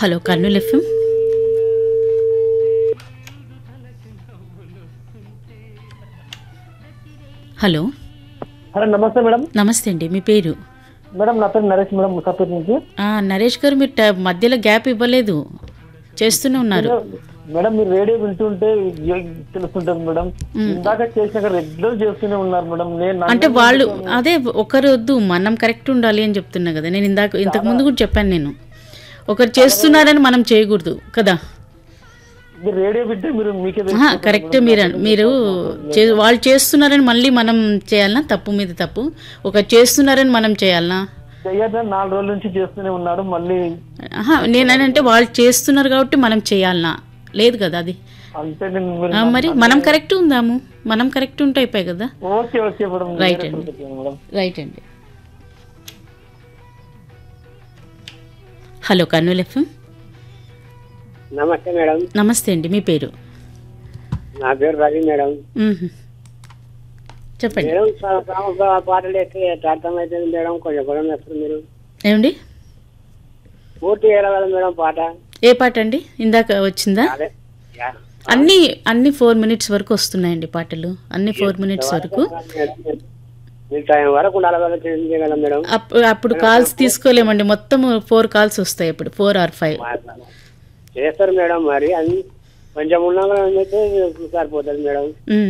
Hello Kurnool FM hello hello నమస్తే madam నమస్తే అండి మీ పేరు మేడం నా పేరు నరేష్ మేడం ముసాపేట్ నుంచి ఆ, నరేష్ గారు మీరు ట- మధ్యలో గ్యాప్ ఇవ్వలేదు చేస్తూనే ఉన్నారు మేడం మీరు రేడియో వింటుంటే ఏ- తెలుస్తుంటుంది మేడం ఇందాక చేసినాక రెగ్యులర్ చేస్తూనే ఉన్నారు మేడం నేను నా- అంటే వాళ్ళు అదే ఒకరు వద్దు మనం కరెక్ట్ ఉండాలి అని చెప్తున్నా కదా నేను ఇందాక ఇంతకు ముందు కూడా చెప్పాను నేను ఒకరు చేస్తున్నారని మనం చేయకూడదు కదా మీరు రేడియో వింటే మీరు మీకే తెలుసు. ఆహా, కరెక్టే మీరు అన్- మీరు చే- వాళ్ళు చేస్తున్నారని మళ్ళీ మనం చేయాలనా తప్పు మీద తప్పు ఒక చేస్తున్నారని మనం చేయాలనా చెయ్యొద్దని నాలుగు రోజుల నుంచి చేస్తూనే ఉన్నాడు మళ్ళీ ఆహా, నేనంటే వాళ్ళు చేస్తున్నారు కాబట్టి మనం చేయాలనా లేదు కదా అది అంటే నేను మీరు ఆ, మరి మనం కరెక్ట్ ఉందాము మనం కరెక్ట్ ఉంటే అయిపోయి కదా ఓకే ఓకే మేడం రైట్ వేరే అండి. చెప్పండి మేడం రైట్ అండి హలో కర్నూలు ఎఫ్ఎం నమస్తే మేడం నమస్తే అండి మీ పేరు నా పేరు రవి మేడం మ్మ్. చెప్పండి మేడం సా- సాంగ్ పాటలు వేస్తే ఎట్లా అర్థమవుతుంది మేడం కొంచెం కూడా వేస్తారు మీరు ఏమండి పూర్తి వేయగలరు మేడం పాట ఏ పాట అండి ఇందాక వచ్చిందా అదే యా. అన్ని అన్ని ఫోర్ మినిట్స్ వరకు వస్తున్నాయండి పాటలు అన్ని ఫోర్ మినిట్స్ వరకు మీరు టైం వరకు ఉండాలి కదా చేయగలం మేడం అప్- అప్పుడు కాల్స్ తీసుకోలేమండి మొత్తం ఫోర్ కాల్స్ వస్తాయి ఇప్పుడు ఫోర్ ఆర్ ఫైవ్ చేస్తారు మేడం మరి అన్ని కొంచెం ఉన్నా కూడా అయితే సరిపోతుంది మేడం